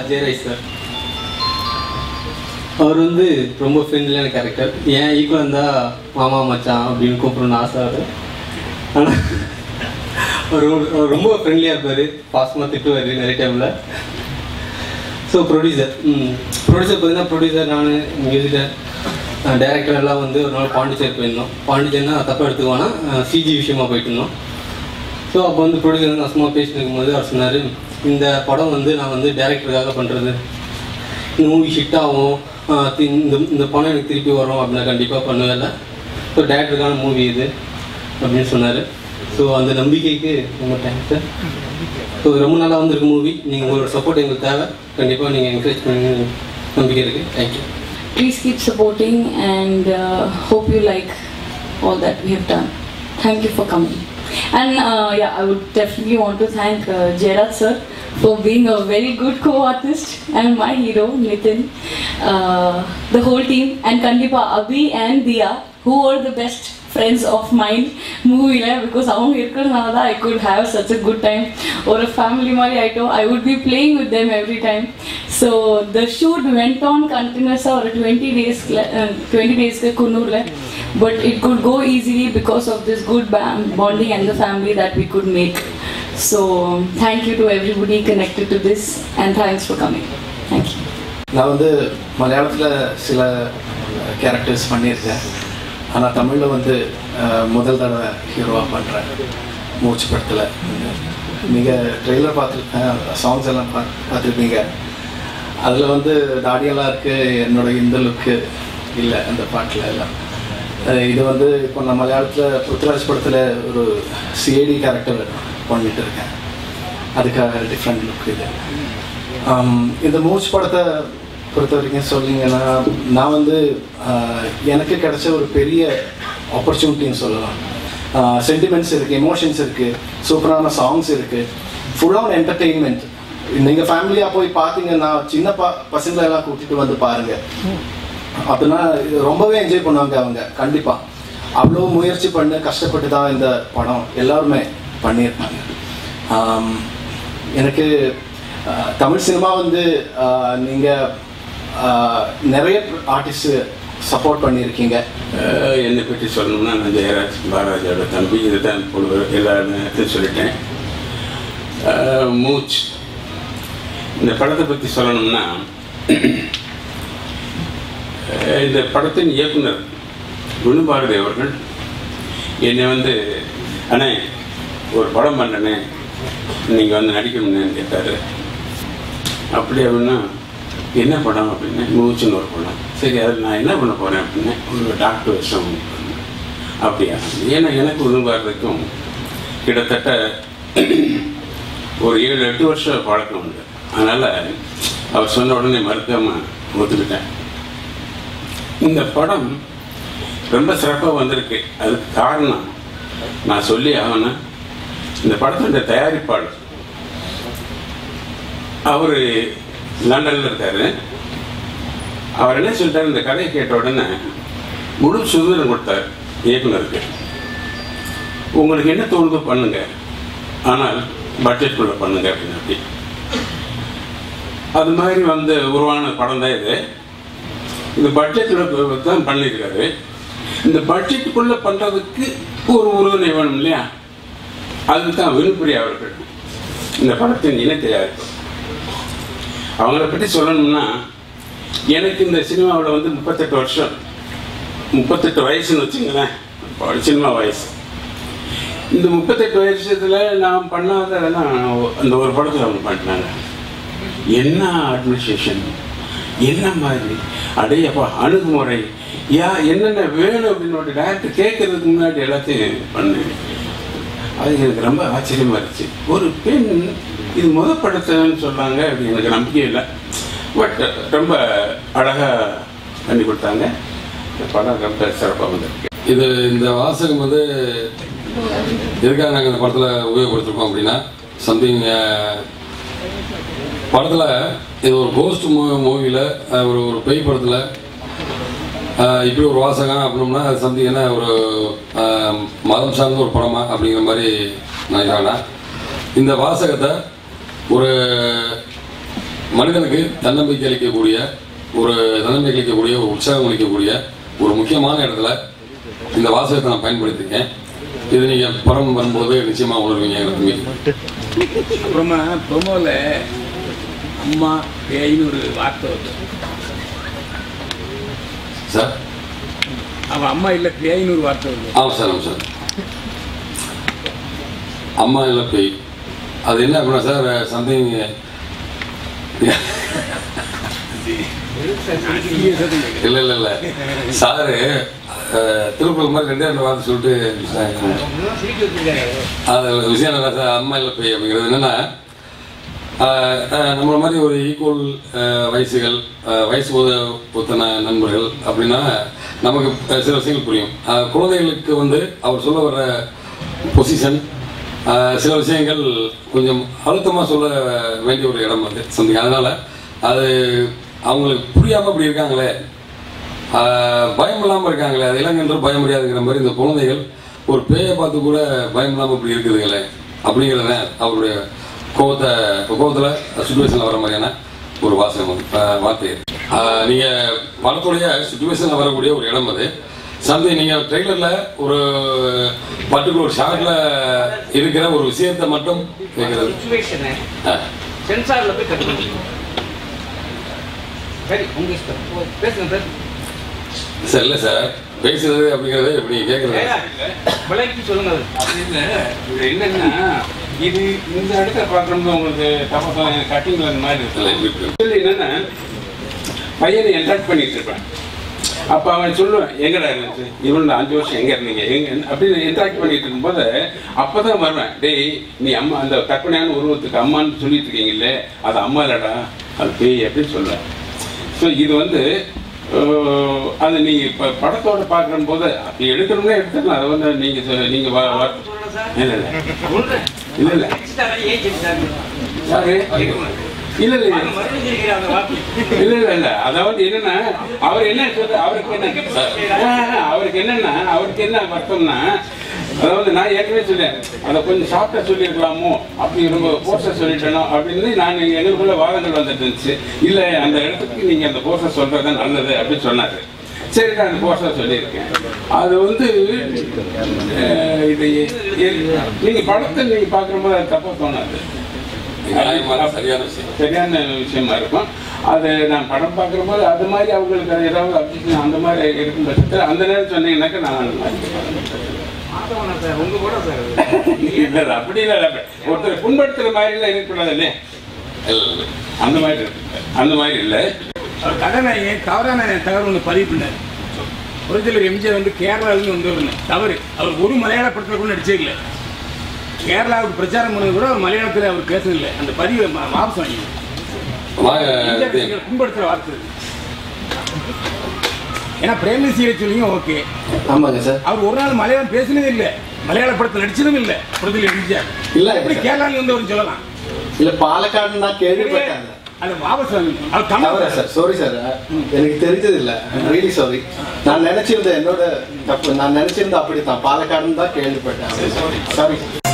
Jayaraj sir அவர் வந்து ரொம்ப ஃப்ரெண்ட்லியான character ஏன் ஈக்குவல் இருந்தால் மாமா மச்சான் அப்படின்னு கூப்பிடணும்னு ஆசை அவர் ஆனால் அவர் ரொம்ப- அவர் ரொம்ப ஃப்ரெண்ட்லியாக இருப்பார் பாசமாக திட்டுவார் நிறைய டைமில் ஸோ ப்ரொடியூசர் ப்ரொடியூசர் பார்த்தீங்கன்னா ப்ரொடியூசர் நான் மியூசிக்கர் டேரக்டர் எல்லாம் வந்து ஒரு நாள் பாண்டிச்சேரி போயிருந்தோம் பாண்டிச்சேரினா தப்பாக எடுத்துக்குவானா சிஜி விஷயமா போயிட்டு இருந்தோம் ஸோ அப்போ வந்து ப்ரொடியூசர் வந்து நான் சும்மா பேசிட்டு இருக்கும்போது அவர் சொன்னார் இந்த படம் வந்து நான் வந்து டேரக்டருக்காக பண்ணுறது இந்த மூவி ஹிட் ஆகும் ஆஹ் தி- இந்த இந்த படம் எனக்கு திருப்பி வரும் அப்படின்னா கண்டிப்பாக பண்ணுவேன்ல ஸோ டேரக்டருக்கான மூவி இது அப்படின்னு சொன்னார் ஸோ அந்த நம்பிக்கைக்கு ரொம்ப தேங்க்ஸ் சார் ஸோ ரொம்ப நல்லா வந்திருக்கு மூவி நீங்கள் உங்களோட சப்போர்ட் எங்களுக்கு தேவை கண்டிப்பாக நீங்கள் என்கரேஜ் பண்ணி நம்பிக்கை இருக்குது thank you Please keep supporting and uh, hope you like all that we have done. Thank you for coming. And uh, yeah, I would definitely want to thank uh, Gerard sir for being a very good co-artist and my hero Nitin, uh, the whole team, and Kandipa Abhi and Dia, who were the best friends of mine மூவியில் because அவங்க இருக்கிறதுனால தான் I could have such a good time ஒரு family மாதிரி ஆகிட்டோம் I would be playing with them every time so the shoot went on கண்டினியூஸாக ஒரு twenty டேஸ்க்கு டுவெண்ட்டி டேஸ்க்கு குன்னூரில் but it could go easily because of this good bonding and the family that we could make so thank you to everybody connected to this and thanks for coming thank you நான் வந்து மலையாளத்தில் சில characters பண்ணியிருக்கேன் ஆனால் தமிழில் வந்து அஹ், முதல் தடவை ஹீரோவாக பண்ணுறேன் மூச்சு படத்தில் நீங்கள் ட்ரெய்லர் பார்த்துருக்கேன் சாங்ஸ் எல்லாம் பா பார்த்துருப்பீங்க அதில் வந்து தாடியெல்லாம் இருக்குது என்னோட இந்த லுக்கு இல்லை அந்த பாட்டில் எல்லாம் அஹ், இது வந்து இப்போ நான் மலையாளத்தில் பிருத்விராஜ் படத்தில் ஒரு சிஐடி கேரக்டர் பண்ணிட்டு இருக்கேன் அதுக்காக டிஃப்ரெண்ட் லுக் இது ஆம், இந்த மூச்சு படத்தை பொறுத்த வரைக்கும் சொல்லிங்கன்னா நான் வந்து ஆஹ், எனக்கு கிடைச்ச ஒரு பெரிய ஆப்பர்ச்சுனிட்டின்னு சொல்லலாம் சென்டிமெண்ட்ஸ் இருக்குது எமோஷன்ஸ் இருக்குது சூப்பரான சாங்ஸ் இருக்குது ஃபுல்லான என்டர்டெயின்மெண்ட் நீங்கள் ஃபேமிலியாக போய் பார்த்தீங்கன்னா சின்ன ப பசங்களை எல்லாம் கூட்டிகிட்டு வந்து பாருங்கள் அப்படின்னா இது ரொம்பவே என்ஜாய் பண்ணுவாங்க அவங்க கண்டிப்பாக அவ்வளோ முயற்சி பண்ணி கஷ்டப்பட்டு தான் இந்த படம் எல்லாருமே பண்ணியிருக்காங்க ஆம், எனக்கு ஆஹ், தமிழ் சினிமா வந்து ஆஹ், நீங்க ஆஹ், நிறைய ஆர்டிஸ்ட் சப்போர்ட் பண்ணியிருக்கீங்க அஹ் என்னை பற்றி சொல்லணும்னா நான் ஜெயராஜ் பாரராஜோட தம்பி இதை தான் இப்பொழுது எல்லா நேரத்தையும் சொல்லிட்டேன் அஹ் மூச் இந்த படத்தை பற்றி சொல்லணும்னா அஹ் இந்த படத்தின் இயக்குனர் குணுபாரதி அவர்கள் என்னை வந்து அண்ணே ஒரு படம் பண்ணனே நீங்கள் வந்து நடிக்கணும்னு கேட்டார் அப்படி அப்படின்னா என்ன படம் அப்படின்னு மூச்சுன்னு ஒரு படம் சரி அது நான் என்ன பண்ண போகிறேன் அப்படின்னு ஒரு டாக்டர் விஷயம் அப்படியா ஏன்னா எனக்கு உருவாகிறதுக்கும் கிட்டத்தட்ட ஒரு ஏழு எட்டு வருஷம் பழக்கம் உண்டு அதனால் அவர் சொன்ன உடனே மறுக்காமல் ஒத்துக்கிட்டேன் இந்த படம் ரொம்ப சிறப்பாக வந்திருக்கு அதுக்கு காரணம் நான் சொல்லி ஆகணும் இந்த படத்தோட தயாரிப்பாளர் அவர் லண்டனில் இருக்காரு அவர் என்ன சொல்லிட்டாரு இந்த கதையை கேட்ட உடனே முழு சுதந்திரம் கொடுத்தார் இயக்குனருக்கு உங்களுக்கு என்ன தோணுதோ பண்ணுங்க ஆனால் பட்ஜெட்குள்ளே பண்ணுங்க அப்படின்னு அப்படி அது மாதிரி வந்து உருவான படம் தான் இது இந்த பட்ஜெட்டில் தான் பண்ணியிருக்காரு இந்த பட்ஜெட்டுக்குள்ளே பண்ணுறதுக்கு ஒரு உறுதுணை வேணும் இல்லையா அதுக்கு தான் வினுப்பிரியா அவர்கள் இந்த படத்தின் இணை தயாரிப்பு அவங்கள பற்றி சொல்லணும்னா எனக்கு இந்த சினிமாவில் வந்து முப்பத்தெட்டு வருஷம் முப்பத்தெட்டு வயசுன்னு வச்சுங்களேன் சினிமா வயசு இந்த முப்பத்தெட்டு வருஷத்தில் நான் பண்ணாததெல்லாம் அந்த ஒரு படத்தில் அவங்க பண்ணிட்டாங்க என்ன அட்மினிஸ்ட்ரேஷன் என்ன மாதிரி அடையப்பா அணுகுமுறை யா என்னென்ன வேணும் அப்படின்னு ஒரு டேரக்டர் கேட்கறதுக்கு முன்னாடி எல்லாத்தையும் பண்ணேன் அது எனக்கு ரொம்ப ஆச்சரியமா இருந்துச்சு ஒரு பெண் இது முத படத்தைன்னு சொன்னாங்க அப்படி எனக்கு நம்பிக்கை இல்லை பட் ரொம்ப அழகா பண்ணி கொடுத்தாங்க இந்த படம் ரொம்ப சிறப்பாக வந்திருக்கு இது இந்த வாசகம் வந்து எதுக்காக நாங்கள் இந்த படத்தில் உபயோகப்படுத்திருக்கோம் அப்படின்னா சம்திங் படத்தில் இது ஒரு கோஸ்ட் மூ மூவியில் ஒரு ஒரு பேய் படத்தில் இப்படி ஒரு வாசகம் அப்படின்னோம்னா அது சம்திங் என்ன ஒரு அஹ், மதம் சார்ந்த ஒரு படமா அப்படிங்கிற மாதிரி நினைக்கிறாங்கன்னா இந்த வாசகத்தை ஒரு மனிதனுக்கு தன்னம்பிக்கை அளிக்கக்கூடிய ஒரு தன்னம்பிக்கை அளிக்கக்கூடிய ஒரு உற்சாகம் அளிக்கக்கூடிய ஒரு முக்கியமான இடத்துல இந்த வாசகத்தை நான் பயன்படுத்தியிருக்கேன் இது நீங்கள் படம் வரும்போது நிச்சயமாக உணர்வீங்க எனக்கு அப்புறமா ப்ரொமோவில் அம்மா பேயின்னு ஒரு வார்த்தை வருது சார் அவன் அம்மா இல்லை பேயின்னு ஒரு வார்த்தை வருது ஆமாம் சார் ஆமாம் சார் அம்மா இல்லை பேய் அது என்ன அப்படின்னா சார் சம்திங் இல்லை இல்லை இல்லை சாரு அஹ், திருக்குறள் மாதிரி ரெண்டே ரெண்டு வார்த்தை சொல்லிட்டு அது விஷயம் என்ன சார் அம்மா இல்லை பேய் அப்படிங்கிறது என்னன்னா ஆஹ், ஆஹ், நம்மள மாதிரி ஒரு ஈக்குவல் வயசுகள் ஆஹ், வயசு ஒத்த ஒத்தன நண்பர்கள் அப்படின்னா நமக்கு அஹ், சில விஷயங்கள் புரியும் ஆஹ், குழந்தைகளுக்கு வந்து அவர் சொல்ல வர்ற பொசிஷன் சில விஷயங்கள் கொஞ்சம் அழுத்தமாக சொல்ல வேண்டிய ஒரு இடம் அது சம்திங் அதனால் அது அவங்களுக்கு புரியாமல் அப்படி இருக்காங்களே ஆஹ், பயம் இல்லாமல் இருக்காங்களே அது இளைஞர்கள் பயம் முடியாதுங்கிற மாதிரி இந்த குழந்தைகள் ஒரு பேயை பார்த்து கூட பயம் இல்லாமல் இப்படி இருக்குதுங்களே அப்படிங்கிறத அவருடைய கோவத்தை கோவத்தில் சுச்சுவேஷனில் வர மாதிரியான ஒரு வாசகம் அது, ஆஹ், வார்த்தை ஆஹ், நீங்க படத்துடைய சுச்சுவேஷனில் வரக்கூடிய ஒரு இடம் அது சம்திங் நீங்க ட்ரெய்லர்ல ஒரு பர்டிகுலர் ஷார்ட்ல இருக்கிற ஒரு விஷயத்தை மட்டும் கேட்கறது சுச்சுவேஷனை ஆஹ். சென்சாரில் போய் கட் பண்ணி சரி உங்க இஷ்டம் பேசுங்க பேசுங்க சார் இல்லை சார் பேசுறது அப்படிங்கிறது எப்படி கேட்குறது விலைக்கு சொல்லுங்க அது. அது இல்ல, இது என்னன்னா இது இந்த இடத்துல பார்க்கறது உங்களுக்கு தப்பா கட்டிங்ல இந்த மாதிரி இல்லை இருக்கு இப்படி இதுல என்னன்னா பையனை என்ட்ராக்ட் பண்ணிட்டு இருப்பேன் அப்ப அவன் சொல்லுவான் எங்கடா இருந்துச்சு இவன் அஞ்சு வருஷம் எங்க இருந்தீங்க எங்க அப்படின்னு இன்ட்ராக்ட் பண்ணிட்டு இருக்கும்போது அப்பதான் வருவேன் டேய் நீ அம்மா அந்த கற்பனையான உருவத்துக்கு அம்மான்னு சொல்லிட்டு இருக்கீங்கல்ல அது அம்மா இல்லடா அது பேய் அப்படின்னு சொல்லுவேன் ஸோ இது வந்து அஹ், அது நீங்க இப்ப படத்தோட பார்க்குற போது அப்படி எடுக்கணும்னா எடுத்துக்கலாம் அதை வந்து நீங்க சொ- நீங்க வ- வ- இல்ல இல்ல சொல்றேன். இல்ல இல்ல Extra ஏன் செஞ்சாங்க? யாரு? இல்ல இல்ல அது மறுபடியும் சிரிக்கிற அந்த வார்த்தை. இல்ல இல்ல இல்ல அதாவது என்னன்னா அவர் என்ன சொல்ற அவருக்கு என்ன ஆ, அவருக்கு என்னன்னா அவருக்கு என்ன வருத்தம்னா அதாவது நான் ஏற்கனவே சொல்லேன் அதை கொஞ்சம் சாப்பிட்டா சொல்லியிருக்கலாமோ அப்படி ரொம்ப போர்ஸை சொல்லிட்டேனோ அப்படின்னு நான் எங்க- எங்களுக்குள்ள வாதங்கள் வந்துட்டு இருந்துச்சு இல்ல அந்த இடத்துக்கு நீங்க அந்த போர்ஸை சொல்றது நல்லது அப்படின்னு சொன்னாரு சரி நான் அந்த போர்ஸை சொல்லியிருக்கேன் அது வந்து அஹ், இது எ- நீங்க படத்தை நீங்க பார்க்கும்போது அது தப்பா தோணாது நியாயமான சரியான விஷயம் சரியான விஷயமா இருக்கும் அது நான் படம் பார்க்குற போது அது மாதிரி அவங்களுக்கு அது ஏதாவது அப்ஜெக்ஷன் அந்த மாதிரி இருக்கும் பட்சத்தில் அந்த நேரம் சொன்னீங்கன்னாக்கா நான் அந்த மாதிரி ஆதவனா சார், உங்க கூட சார் அது. இல்லை இல்லை, அப்படி இல்லை இல்லை. ஒருத்தர் புண்படுத்துற மாதிரி எல்லாம் இருக்கக்கூடாது இல்லையா இல்லை இல்லை அந்த மாதிரி இருக்கு அந்த மாதிரி இல்லை அவர் கதாநாயகன் தவறான தகவல் ஒன்று பதிவு பண்ணார் ஒரிஜினல் எம்ஜிஆர் வந்து கேரளாவிலேருந்து வந்தவர் தவறு அவர் ஒரு மலையாள படத்தில் கூட நடிச்சே இல்லை கேரளாவுக்கு பிரச்சாரம் பண்ணது கூட அவர் மலையாளத்தில் அவர் பேசவில்லை அந்த பதிவை ம- வாபஸ் வாங்கி வாங்க புண்படுத்துகிற வார்த்தை இது. ஏன்னா பிரேமசியை சொல்லிங்க ஓகே ஆமாங்க சார் அவர் ஒரு நாள் மலையாளம் பேசினதே இல்லை மலையாள படத்தில் நடிச்சதும் இல்லை ஒரிஜினல் எம்ஜிஆர் இல்ல, எப்படி சார். கேரளாவில் வந்தவர் சொல்லலாம் இல்ல பாலக்காடு நான் கேள்விப்பட்டேன் அதை வாபஸ் வாங்கி அவர் தமிழ் தவறா சார் சாரி சார் எனக்கு தெரிஞ்சது இல்ல ரியலி சாரி நான் நினைச்சிருந்தேன் என்னோட தப்பு நான் நினைச்சிருந்தேன் அப்படித்தான் பாலக்காடுன்னு தான் கேள்விப்பட்டேன் சாரி